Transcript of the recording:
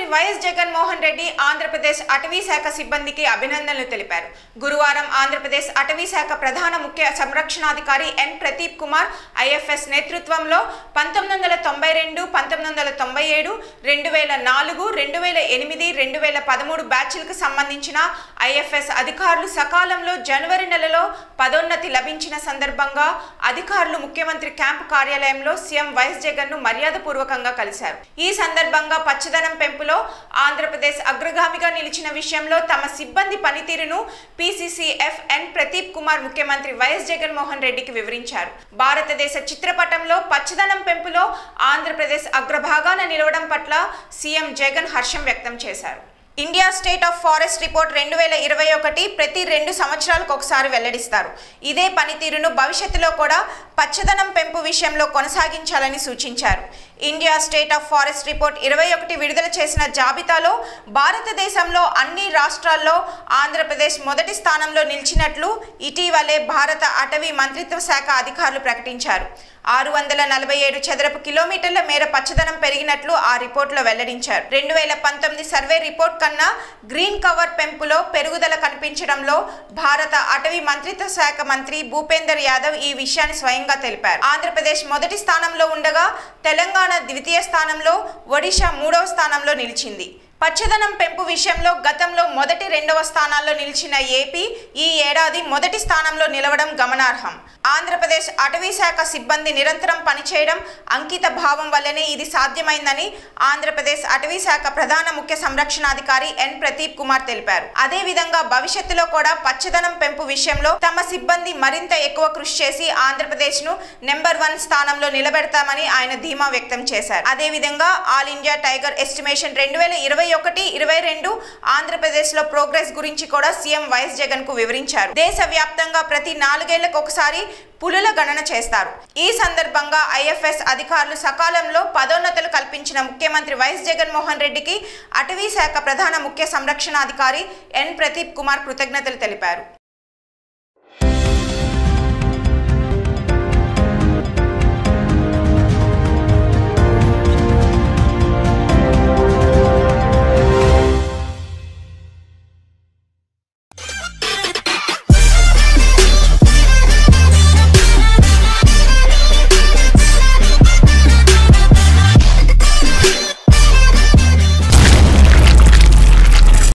YS Jaganmohan Reddy Andhra Pradesh అటవీ శాఖ సిబ్బందికి అభినందనలు తెలిపారు గురువారం ఆంధ్రప్రదేశ్ అటవీ శాఖ ప్రధాన ముఖ్య సంరక్షణాధికారి ఎన్ ప్రదీప్ కుమార్ ఐఎఫ్ఎస్ నేతృత్వంలో పంతొమ్మిది వందల తొంభై రెండు పంతొమ్మిది వందల తొంభై ఏడు రెండు వేల నాలుగు రెండు వేల ఎనిమిది రెండు వేల పదమూడు బ్యాచ్లకు సంబంధించిన ఐఎఫ్ఎస్ అధికారులు సకాలంలో జనవరి నెలలో పదోన్నతి లభించిన సందర్భంగా అధికారులు ముఖ్యమంత్రి క్యాంపు కార్యాలయంలో సీఎం వైఎస్ జగన్ ను మర్యాదపూర్వకంగా కలిశారు ఈ సందర్భంగా పచ్చదనం పెంపులో ఆంధ్రప్రదేశ్ అగ్రగామిగా నిలిచిన విషయంలో తమ సిబ్బంది పనితీరును పీసీసీఎఫ్ ఎన్ ప్రదీప్ కుమార్ ముఖ్యమంత్రి వైఎస్ జగన్మోహన్ రెడ్డికి వివరించారు భారతదేశ చిత్రపటంలో పచ్చదనం పెంపులో ఆంధ్రప్రదేశ్ అగ్రభాగాన నిలవడం పట్ల సీఎం జగన్ హర్షం వ్యక్తం చేశారు India state of forest report రెండు వేల ఇరవై ఒకటి ప్రతి రెండు సంవత్సరాలకు ఒకసారి వెల్లడిస్తారు ఇదే పనితీరును భవిష్యత్తులో కూడా పచ్చదనం పెంపు విషయంలో కొనసాగించాలని సూచించారు India state of forest report ఇరవై ఒకటి విడుదల చేసిన జాబితాలో భారతదేశంలో అన్ని రాష్ట్రాల్లో ఆంధ్రప్రదేశ్ మొదటి స్థానంలో నిలిచినట్లు ఇటీవలే భారత అటవీ మంత్రిత్వ శాఖ అధికారులు ప్రకటించారు ఆరు వందల నలభై ఏడు చదరపు కిలోమీటర్ల మేర పచ్చదనం పెరిగినట్లు ఆ రిపోర్టులో వెల్లడించారు రెండు వేల పంతొమ్మిది సర్వే రిపోర్ట్ కన్నా గ్రీన్ కవర్ పెంపులో పెరుగుదల కనిపించడంలో భారత అటవీ మంత్రిత్వ శాఖ మంత్రి భూపేందర్ యాదవ్ ఈ విషయాన్ని స్వయంగా తెలిపారు ఆంధ్రప్రదేశ్ మొదటి స్థానంలో ఉండగా తెలంగాణ ద్వితీయ స్థానంలో ఒడిశా మూడవ స్థానంలో నిలిచింది పచ్చదనం పెంపు విషయంలో గతంలో మొదటి రెండవ స్థానాల్లో నిలిచిన ఏపీ ఈ ఏడాది మొదటి స్థానంలో నిలవడం గమనార్హం ఆంధ్రప్రదేశ్ అటవీ శాఖ సిబ్బంది నిరంతరం పనిచేయడం అంకిత భావం వల్లనే ఇది సాధ్యమైందని ఆంధ్రప్రదేశ్ అటవీ శాఖ ప్రధాన ముఖ్య సంరక్షణాధికారి ఎన్ ప్రదీప్ కుమార్ తెలిపారు అదేవిధంగా భవిష్యత్తులో కూడా పచ్చదనం పెంపు విషయంలో తమ సిబ్బంది మరింత ఎక్కువ కృషి చేసి ఆంధ్రప్రదేశ్ ను నెంబర్ వన్ స్థానంలో నిలబెడతామని ఆయన ధీమా వ్యక్తం చేశారు అదేవిధంగా ఆల్ ఇండియా టైగర్ ఎస్టిమేషన్ రెండు వేల ఇరవై ఒకటి ఇరవై రెండు ఆంధ్రప్రదేశ్ లో ప్రోగ్రెస్ గురించి కూడా సీఎం వైఎస్ జగన్ కు వివరించారు దేశవ్యాప్తంగా ప్రతి నాలుగేళ్లకు ఒకసారి పులుల గణన చేస్తారు ఈ సందర్భంగా ఐఎఫ్ఎస్ అధికారులు సకాలంలో పదోన్నతులు కల్పించిన ముఖ్యమంత్రి వైఎస్ జగన్మోహన్ రెడ్డికి అటవీ శాఖ ప్రధాన ముఖ్య సంరక్షణాధికారి ఎన్ ప్రదీప్ కుమార్ కృతజ్ఞతలు తెలిపారు